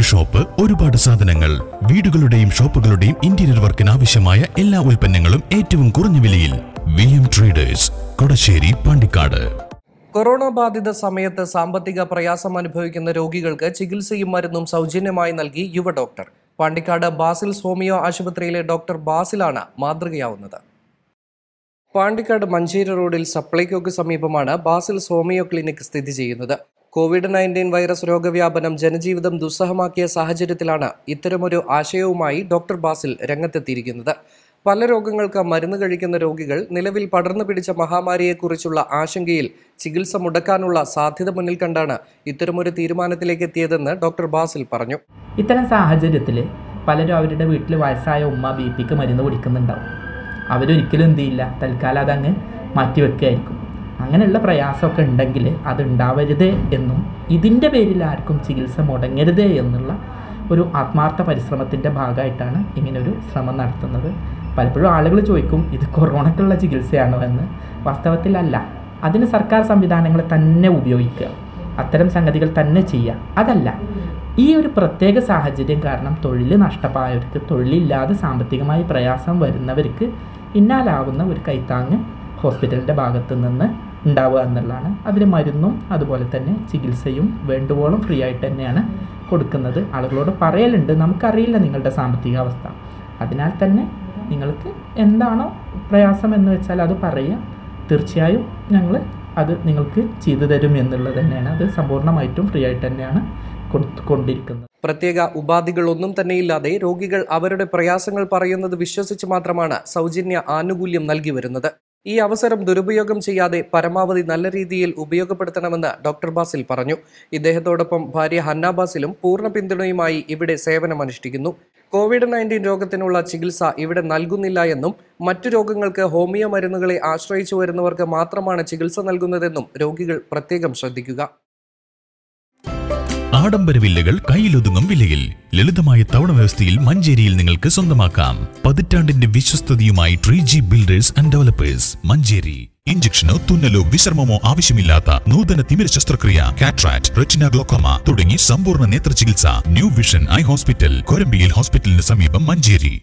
shop ഒരുപാട് സാധനങ്ങൾ വീടുകളുടെയും ഷോപ്പുകളുടെയും interior വർക്കിന് ആവശ്യമായ എല്ലാ ഉൽപ്പന്നങ്ങളും ഏറ്റവും കുറഞ്ഞ വിലയിൽ V M traders Kodassery Pandikkad corona ബാധിത സമയത്ത് സാമ്പത്തിക പ്രയാസം അനുഭവിക്കുന്ന രോഗികൾക്ക് ചികിത്സയും മരുന്നും സൗജന്യമായി നൽകി യുവ ഡോക്ടർ പാണ്ടിക്കാട് ബാസിൽസ് ഹോമിയോ ആശുപത്രിയിലെ ഡോക്ടർ ബാസിലാണ് മാതൃകയാവുന്നത് പാണ്ടിക്കാട് മഞ്ചേരി റോഡിൽ സപ്ലൈകോക്ക് സമീപമാണ് ബാസിൽസ് ഹോമിയോ ക്ലിനിക് സ്ഥിതി ചെയ്യുന്നത് കോവിഡ് നയൻറ്റീൻ വൈറസ് രോഗവ്യാപനം ജനജീവിതം ദുസ്സഹമാക്കിയ സാഹചര്യത്തിലാണ് ഇത്തരമൊരു ആശയവുമായി ഡോക്ടർ ബാസിൽ രംഗത്തെത്തിയിരിക്കുന്നത് പല രോഗങ്ങൾക്ക് മരുന്ന് കഴിക്കുന്ന രോഗികൾ നിലവിൽ പടർന്നു പിടിച്ച മഹാമാരിയെക്കുറിച്ചുള്ള ആശങ്കയിൽ ചികിത്സ മുടക്കാനുള്ള സാധ്യത മുന്നിൽ കണ്ടാണ് ഇത്തരമൊരു തീരുമാനത്തിലേക്ക് എത്തിയതെന്ന് ഡോക്ടർ ബാസിൽ പറഞ്ഞു ഇത്തരം സാഹചര്യത്തിൽ പലരും അവരുടെ വീട്ടിൽ വയസ്സായ ഉമ്മ ബി പിക്ക് മരുന്ന് കുടിക്കുന്നുണ്ടാവും അവരൊരിക്കലും എന്ത് ചെയ്യില്ല തൽക്കാലം അതങ്ങ് മാറ്റിവെക്കുകയായിരിക്കും അങ്ങനെയുള്ള പ്രയാസമൊക്കെ ഉണ്ടെങ്കിൽ അത് ഉണ്ടാവരുത് എന്നും ഇതിൻ്റെ പേരിൽ ആർക്കും ചികിത്സ മുടങ്ങരുത് എന്നുള്ള ഒരു ആത്മാർത്ഥ പരിശ്രമത്തിൻ്റെ ഭാഗമായിട്ടാണ് ഇങ്ങനൊരു ശ്രമം നടത്തുന്നത് പലപ്പോഴും ആളുകൾ ചോദിക്കും ഇത് കൊറോണക്കുള്ള ചികിത്സയാണോ എന്ന് വാസ്തവത്തിലല്ല അതിന് സർക്കാർ സംവിധാനങ്ങൾ തന്നെ ഉപയോഗിക്കുക അത്തരം സംഗതികൾ തന്നെ ചെയ്യുക അതല്ല ഈ ഒരു പ്രത്യേക സാഹചര്യം കാരണം തൊഴിൽ നഷ്ടമായവർക്ക് തൊഴിലില്ലാതെ സാമ്പത്തികമായി പ്രയാസം വരുന്നവർക്ക് ഇന്നാലാവുന്ന ഒരു കൈത്താങ്ങ് ഹോസ്പിറ്റലിൻ്റെ ഭാഗത്ത് നിന്ന് ഉണ്ടാവുക എന്നുള്ളതാണ് അതിന് മരുന്നും അതുപോലെ തന്നെ ചികിത്സയും വേണ്ടുവോളം ഫ്രീ ആയിട്ട് തന്നെയാണ് കൊടുക്കുന്നത് ആളുകളോട് പറയലുണ്ട് നമുക്കറിയില്ല നിങ്ങളുടെ സാമ്പത്തിക അവസ്ഥ അതിനാൽ തന്നെ നിങ്ങൾക്ക് എന്താണോ പ്രയാസം എന്ന് വെച്ചാൽ അത് പറയുക തീർച്ചയായും ഞങ്ങൾ അത് നിങ്ങൾക്ക് ചെയ്തു തരും എന്നുള്ളത് തന്നെയാണ് അത് സമ്പൂർണ്ണമായിട്ടും ഫ്രീ ആയിട്ട് തന്നെയാണ് കൊടുത്തുകൊണ്ടിരിക്കുന്നത് പ്രത്യേക ഉപാധികളൊന്നും തന്നെയില്ലാതെ രോഗികൾ അവരുടെ പ്രയാസങ്ങൾ പറയുന്നത് വിശ്വസിച്ച് മാത്രമാണ് സൗജന്യ ആനുകൂല്യം നൽകി വരുന്നത് ഈ അവസരം ദുരുപയോഗം ചെയ്യാതെ പരമാവധി നല്ല രീതിയിൽ ഉപയോഗപ്പെടുത്തണമെന്ന് ഡോക്ടർ ബാസിൽ പറഞ്ഞു ഇദ്ദേഹത്തോടൊപ്പം ഭാര്യ ഹന്ന ബാസിലും പൂർണ്ണ പിന്തുണയുമായി ഇവിടെ സേവനമനുഷ്ഠിക്കുന്നു കോവിഡ് നയൻറ്റീൻ രോഗത്തിനുള്ള ചികിത്സ ഇവിടെ നൽകുന്നില്ല എന്നും മറ്റു രോഗങ്ങൾക്ക് ഹോമിയോ മരുന്നുകളെ ആശ്രയിച്ചു വരുന്നവർക്ക് മാത്രമാണ് ചികിത്സ നൽകുന്നതെന്നും രോഗികൾ പ്രത്യേകം ശ്രദ്ധിക്കുക ആഡംബര വില്ലകൾ കയ്യിലൊതുങ്ങും വിലയിൽ ലളിതമായ തവണ വ്യവസ്ഥയിൽ മഞ്ചേരിയിൽ നിങ്ങൾക്ക് സ്വന്തമാക്കാം പതിറ്റാണ്ടിന്റെ വിശ്വസ്തതയുമായി three G builders and developers Manjeri ഇഞ്ചക്ഷനോ തുന്നലോ വിശ്രമമോ ആവശ്യമില്ലാത്ത നൂതന തിമിര ശസ്ത്രക്രിയ കാട്രാക്ട് റെറ്റിന ഗ്ലോക്കോമ തുടങ്ങി സമ്പൂർണ്ണ നേത്ര ചികിത്സ ന്യൂ വിഷൻ ഐ ഹോസ്പിറ്റൽ കൊരമ്പിയിൽ ഹോസ്പിറ്റലിന് സമീപം മഞ്ചേരി